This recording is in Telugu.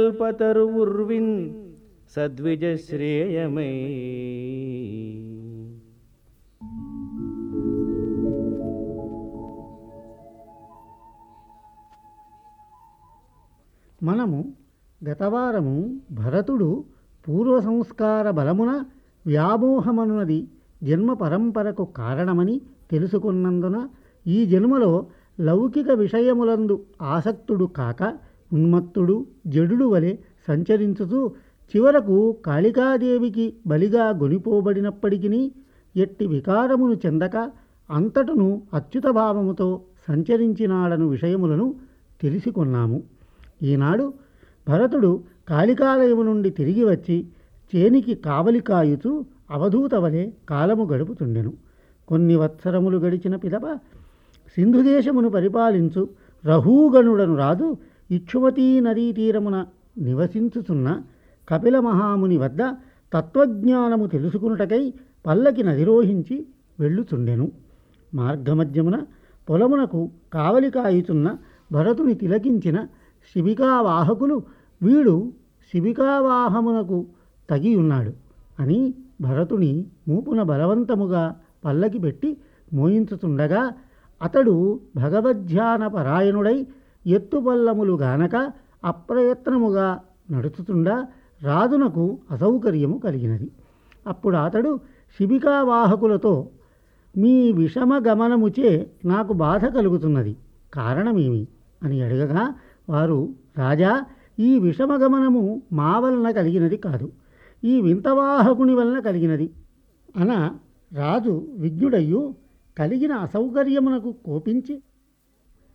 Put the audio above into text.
కల్పతరు ఉర్విన్ సద్విజ శ్రేయమై మనము గతవారము భరతుడు పూర్వ సంస్కార బలమున వ్యామోహమనున్నది జన్మ పరంపరకు కారణమని తెలుసుకున్నందున ఈ జన్మలో లౌకిక విషయములందు ఆసక్తుడు కాక ఉన్మత్తుడు జడుడు వలె సంచరించుతూ చివరకు కాళికాదేవికి బలిగా గొనిపోబడినప్పటికీ ఎట్టి వికారమును చెందక అంతటను అచ్యుత భావముతో సంచరించినాడను విషయములను తెలుసుకున్నాము ఈనాడు భరతుడు కాళికాలయము నుండి తిరిగి వచ్చి చేనికి కావలి కాయుచూ అవధూత వలె కాలము గడుపుతుండెను కొన్ని వత్సరములు గడిచిన పిదప సింధుదేశమును పరిపాలించు రహూగణుడను రాజు ఇక్షుమతీ నదీ తీరమున నివసించుచున్న కపిల మహాముని వద్ద తత్వజ్ఞానము తెలుసుకునుటకై పల్లకి నదిరోహించి వెళ్ళుచుండెను మార్గమధ్యమున పొలమునకు కావలి కాయుచున్న భరతుని తిలకించిన శిబికావాహకులు వీడు శిబికావాహమునకు తగి ఉన్నాడు అని భరతుని మూపున బలవంతముగా పల్లకి పెట్టి మోయించుతుండగా అతడు భగవద్ధ్యాన పరాయణుడై ఎత్తుపల్లములు గానక అప్రయత్నముగా నడుచుతుండా రాజునకు అసౌకర్యము కలిగినది అప్పుడు అతడు శిబికావాహకులతో మీ విషమ గమనముచే నాకు బాధ కలుగుతున్నది కారణమేమి అని అడగగా వారు రాజా ఈ విషమగమనము మా వలన కలిగినది కాదు ఈ వింతవాహకుని వలన కలిగినది అన రాజు విజ్ఞుడయ్యు కలిగిన అసౌకర్యమునకు కోపించి